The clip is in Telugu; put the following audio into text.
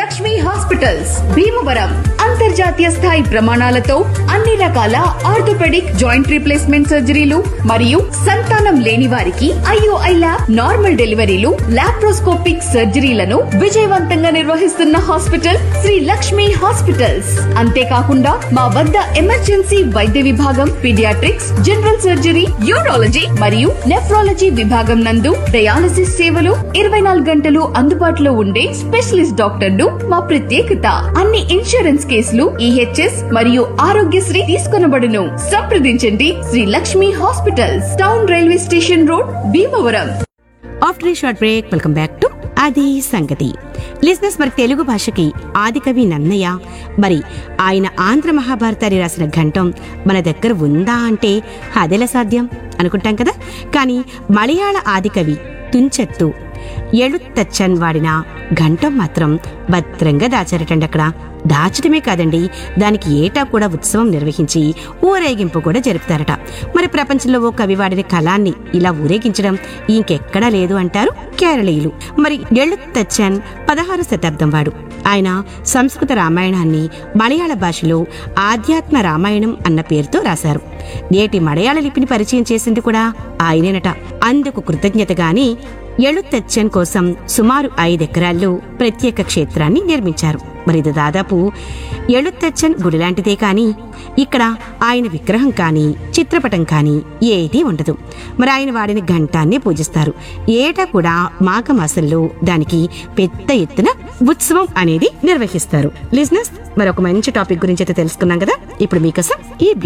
లక్ష్మి హాస్పిటల్స్ భీమవరం అంతర్జాతీయ స్థాయి ప్రమాణాలతో అన్ని రకాల ఆర్థోపెడిక్ జాయింట్ రీప్లేస్మెంట్ సర్జరీలు మరియు సంతానం లేని వారికి ఐఓఐ ల్యాబ్ నార్మల్ డెలివరీలు లాప్రోస్కోపిక్ సర్జరీలను విజయవంతంగా నిర్వహిస్తున్న హాస్పిటల్ శ్రీ లక్ష్మి హాస్పిటల్స్ అంతేకాకుండా మా వద్ద ఎమర్జెన్సీ వైద్య విభాగం పీడియాట్రిక్స్ జనరల్ సర్జరీ యూరాలజీ మరియు నెఫ్రాలజీ విభాగం నందు డయాలసిస్ సేవలు ఇరవై నాలుగు గంటలు అందుబాటులో ఉండే స్పెషలిస్ట్ డాక్టర్లు మా ప్రత్యేకత అన్ని ఇన్సూరెన్స్ కేసులు ఈహెచ్ఎస్ మరియు ఆరోగ్యశ్రీ తీసుకొనబడును సంప్రదించండి Shri Lakshmi hospitals town railway station road Bhimavaram after a short break welcome back to అది సంగతి లిజినెస్ మరి తెలుగు భాషకి ఆదికవి నన్నయ్య మరి ఆయన ఆంధ్ర మహాభారతాన్ని రాసిన ఘంటం మన దగ్గర ఉందా అంటే అదెలా సాధ్యం అనుకుంటాం కదా కానీ మలయాళ ఆదికవి తుంచెత్తు ఎళుత్తచ్చన్ వాడిన ఘంటం మాత్రం భద్రంగా దాచారటండి అక్కడ దాచడమే కాదండి దానికి ఏటా కూడా ఉత్సవం నిర్వహించి ఊరేగింపు కూడా జరుపుతారట మరి ప్రపంచంలో ఓ కవి వాడిన కళాన్ని ఇలా ఊరేగించడం ఇంకెక్కడా లేదు అంటారు కేరళీయులు మరి ఎళుత్తచ్చన్ పదహారు శతాబ్దం వాడు ఆయన సంస్కృత రామాయణాన్ని మలయాళ భాషలో ఆధ్యాత్మ రామాయణం అన్న పేరుతో రాశారు నేటి మలయాళ లిపిని పరిచయం చేసింది కూడా ఆయనేనట అందుకు కృతజ్ఞతగాని ఎళుత్తచ్చన్ కోసం సుమారు ఐదెకరాల్లో ప్రత్యేక క్షేత్రాన్ని నిర్మించారు మరి ఇది దాదాపు ఎళుత్తచ్చన్ గుడి లాంటిదే కానీ ఇక్కడ ఆయన విగ్రహం కానీ చిత్రపటం కానీ ఏదీ ఉండదు మరి ఆయన వాడిన ఘంటాన్ని పూజిస్తారు ఏటా కూడా మాఘమాసంలో దానికి పెద్ద ఎత్తున ఉత్సవం అనేది నిర్వహిస్తారు లిజినెస్ మరి ఒక మంచి టాపిక్ గురించి అయితే తెలుసుకున్నాం కదా ఇప్పుడు మీకోసం ఈ